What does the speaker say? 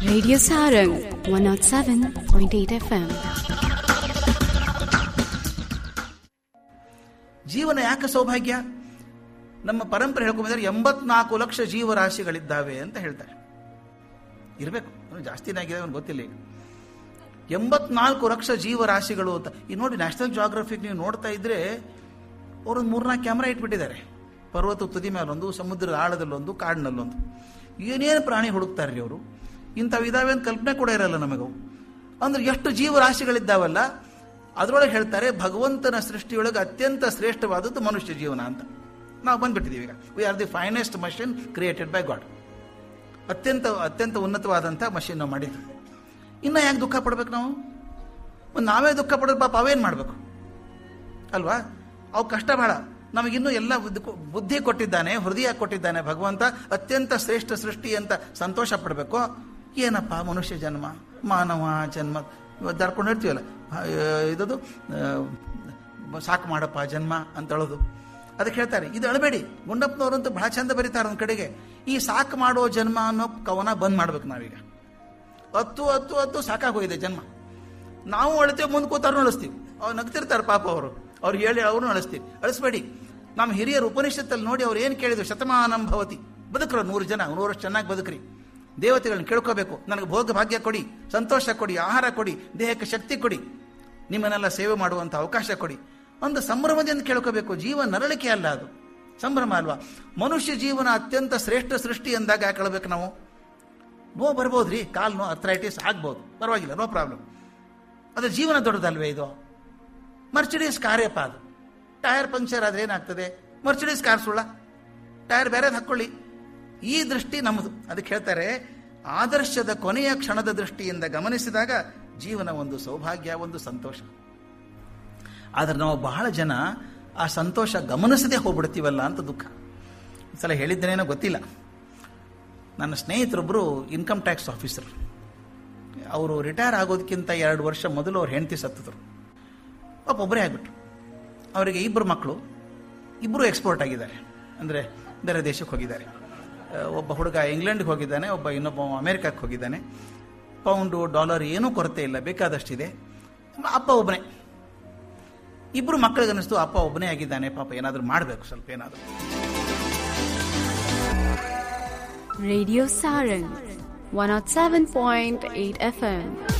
Radio Sarang 107.8 FM. ಜೀವನ ಯಾಕೆ ಸೌಭಾಗ್ಯ ನಮ್ಮ ಪರಂಪರೆ ಹೇಳ್ಕೊಂಬಂದ್ರೆ ಎಂಬತ್ನಾಲ್ಕು ಲಕ್ಷ ಜೀವರಾಶಿಗಳಿದ್ದಾವೆ ಅಂತ ಹೇಳ್ತಾರೆ ಇರಬೇಕು ಜಾಸ್ತಿನೇ ಆಗಿದೆ ಅವ್ನು ಗೊತ್ತಿಲ್ಲ ಈಗ ಎಂಬತ್ನಾಲ್ಕು ಲಕ್ಷ ಜೀವರಾಶಿಗಳು ಅಂತ ಈ ನೋಡಿ ನ್ಯಾಷನಲ್ ಜಾಗ್ರಫಿಕ್ ನೀವು ನೋಡ್ತಾ ಇದ್ರೆ ಅವರೊಂದು ಮೂರ್ನಾಲ್ಕು ಕ್ಯಾಮ್ರಾ ಇಟ್ಬಿಟ್ಟಿದ್ದಾರೆ ಪರ್ವತ ತುದಿ ಮೇಲೊಂದು ಸಮುದ್ರದ ಆಳದಲ್ಲೊಂದು ಕಾಡಿನಲ್ಲೊಂದು ಏನೇನು ಪ್ರಾಣಿ ಹುಡುಕ್ತಾರೆ ರೀ ಅವರು ಇಂಥವು ಇದಾವೆ ಅಂತ ಕಲ್ಪನೆ ಕೂಡ ಇರಲ್ಲ ನಮಗವು ಅಂದ್ರೆ ಎಷ್ಟು ಜೀವರಾಶಿಗಳಿದ್ದಾವಲ್ಲ ಅದರೊಳಗೆ ಹೇಳ್ತಾರೆ ಭಗವಂತನ ಸೃಷ್ಟಿಯೊಳಗೆ ಅತ್ಯಂತ ಶ್ರೇಷ್ಠವಾದದ್ದು ಮನುಷ್ಯ ಜೀವನ ಅಂತ ನಾವು ಬಂದ್ಬಿಟ್ಟಿದ್ದೀವಿ ಈಗ we are the finest machine created by God ಅತ್ಯಂತ ಅತ್ಯಂತ ಉನ್ನತವಾದಂಥ ಮಷಿನ್ ನಾವು ಮಾಡಿದ್ವಿ ಇನ್ನು ಯಾಕೆ ದುಃಖ ಪಡ್ಬೇಕು ನಾವು ಮತ್ತೆ ನಾವೇ ದುಃಖ ಪಡೋದು ಪಾಪ ಅವೇನು ಮಾಡಬೇಕು ಅಲ್ವಾ ಅವು ಕಷ್ಟ ಬೇಡ ನಮಗಿನ್ನೂ ಎಲ್ಲ ಬುದ್ಧಿ- ಬುದ್ಧಿ ಕೊಟ್ಟಿದ್ದಾನೆ ಹೃದಯ ಕೊಟ್ಟಿದ್ದಾನೆ ಭಗವಂತ ಅತ್ಯಂತ ಶ್ರೇಷ್ಠ ಸೃಷ್ಟಿ ಅಂತ ಸಂತೋಷ ಪಡಬೇಕು ಏನಪ್ಪ ಮನುಷ್ಯ ಜನ್ಮ ಮಾನವ ಜನ್ಮ ಇವತ್ತು ದಾರ್ಕೊಂಡು ಇರ್ತೀವಲ್ಲ ಆ, ಇದದು ಆ, ಸಾಕು ಮಾಡಪ್ಪ ಜನ್ಮ ಅಂತ ಹೇಳೋದು ಅದಕ್ಕೆ ಹೇಳ್ತಾರೆ ಇದು ಅಳಬೇಡಿ ಗುಂಡಪ್ಪನವರಂತೂ ಬಹಳ ಚಂದ ಬರೀತಾರೆ ಒಂದು ಕಡೆಗೆ ಈ ಸಾಕು ಮಾಡೋ ಜನ್ಮ ಅನ್ನೋ ಕವನ ಬಂದ್ ಮಾಡ್ಬೇಕು ನಾವೀಗ ಹತ್ತು ಹತ್ತು ಹತ್ತು ಸಾಕಾಗೋಗಿದೆ ಜನ್ಮ ನಾವು ಅಳ್ತೇವೆ ಮುಂದೆ ಕೂತಾರು ಅಳಿಸ್ತೀವಿ ಅವ್ರು ನಗ್ತಿರ್ತಾರೆ ಪಾಪ ಅವರು ಅವ್ರು ಹೇಳಿ ಅವರು ಅಳಿಸ್ತೀವಿ ಅಳಿಸ್ಬೇಡಿ ನಮ್ಮ ಹಿರಿಯರು ಉಪನಿಷತ್ತಲ್ಲಿ ನೋಡಿ ಅವ್ರು ಏನು ಕೇಳಿದ್ರು ಶತಮಾನಂ ಭವತಿ ಬದುಕ್ರು ನೂರು ಜನ ನೂರು ವರ್ಷ ಚೆನ್ನಾಗಿ ಬದುಕ್ರಿ ದೇವತೆಗಳನ್ನ ಕೇಳ್ಕೋಬೇಕು ನನಗೆ ಭೋಗ ಭಾಗ್ಯ ಕೊಡಿ ಸಂತೋಷ ಕೊಡಿ ಆಹಾರ ಕೊಡಿ ದೇಹಕ್ಕೆ ಶಕ್ತಿ ಕೊಡಿ ನಿಮ್ಮನ್ನೆಲ್ಲ ಸೇವೆ ಮಾಡುವಂಥ ಅವಕಾಶ ಕೊಡಿ ಒಂದು ಸಂಭ್ರಮದಿಂದ ಕೇಳ್ಕೋಬೇಕು ಜೀವ ನರಳಿಕೆ ಅಲ್ಲ ಅದು ಸಂಭ್ರಮ ಅಲ್ವಾ ಮನುಷ್ಯ ಜೀವನ ಅತ್ಯಂತ ಶ್ರೇಷ್ಠ ಸೃಷ್ಟಿ ಎಂದಾಗ ಯಾಕೆ ಹೇಳ್ಬೇಕು ನಾವು ನೋ ಬರ್ಬೋದ್ರಿ ಕಾಲು ನೋ ಅರ್ಥ್ರೈಟಿಸ್ ಆಗ್ಬೋದು ಪರವಾಗಿಲ್ಲ ನೋ ಪ್ರಾಬ್ಲಮ್ ಅದು ಜೀವನ ದೊಡ್ಡದಲ್ವೇ ಇದು ಮರ್ಸಿಡೀಸ್ ಕಾರ್ಯಪ್ಪ ಅದು ಟೈರ್ ಪಂಕ್ಚರ್ ಆದ್ರೆ ಏನಾಗ್ತದೆ ಮರ್ಸಿಡೀಸ್ ಕಾರ್ ಸುಳ್ಳ ಟೈರ್ ಬೇರೆ ಹಾಕೊಳ್ಳಿ ಈ ದೃಷ್ಟಿ ನಮ್ಮದು ಅದಕ್ಕೆ ಹೇಳ್ತಾರೆ ಆದರ್ಶದ ಕೊನೆಯ ಕ್ಷಣದ ದೃಷ್ಟಿಯಿಂದ ಗಮನಿಸಿದಾಗ ಜೀವನ ಒಂದು ಸೌಭಾಗ್ಯ ಒಂದು ಸಂತೋಷ ಆದ್ರೆ ನಾವು ಬಹಳ ಜನ ಆ ಸಂತೋಷ ಗಮನಿಸದೆ ಹೋಗ್ಬಿಡ್ತೀವಲ್ಲ ಅಂತ ದುಃಖ ಈ ಸಲ ಹೇಳಿದ್ದೇನೇನೋ ಗೊತ್ತಿಲ್ಲ ನನ್ನ ಸ್ನೇಹಿತರೊಬ್ಬರು ಇನ್ಕಮ್ ಟ್ಯಾಕ್ಸ್ ಆಫೀಸರ್ ಅವರು ರಿಟೈರ್ ಆಗೋದಕ್ಕಿಂತ ಎರಡು ವರ್ಷ ಮೊದಲು ಅವ್ರ ಹೆಂಡತಿ ಸತ್ತಿದ್ರು ಪಾಪ ಒಬ್ಬರೇ ಆಗಿಬಿಟ್ರು ಅವರಿಗೆ ಇಬ್ಬರು ಮಕ್ಕಳು ಇಬ್ಬರು ಎಕ್ಸ್ಪೋರ್ಟ್ ಆಗಿದ್ದಾರೆ ಅಂದರೆ ಬೇರೆ ದೇಶಕ್ಕೆ ಹೋಗಿದ್ದಾರೆ ಆ, ಒಬ್ಬ ಹುಡುಗ ಇಂಗ್ಲೆಂಡ್ಗೆ ಹೋಗಿದ್ದಾನೆ ಒಬ್ಬ ಇನ್ನೊಬ್ಬ ಅಮೇರಿಕಕ್ಕೆ ಹೋಗಿದ್ದಾನೆ ಪೌಂಡು ಡಾಲರ್ ಏನೂ ಕೊರತೆ ಇಲ್ಲ ಬೇಕಾದಷ್ಟಿದೆ ಅಪ್ಪ ಒಬ್ಬನೇ ಇಬ್ಬರು ಮಕ್ಕಳಿಗೆ ಅನ್ನಿಸ್ತು ಅಪ್ಪ ಒಬ್ಬನೇ ಆಗಿದ್ದಾನೆ ಪಾಪ ಏನಾದರೂ ಮಾಡಬೇಕು ಸ್ವಲ್ಪ ಏನಾದರೂ Radio Sarang 107.8 FM.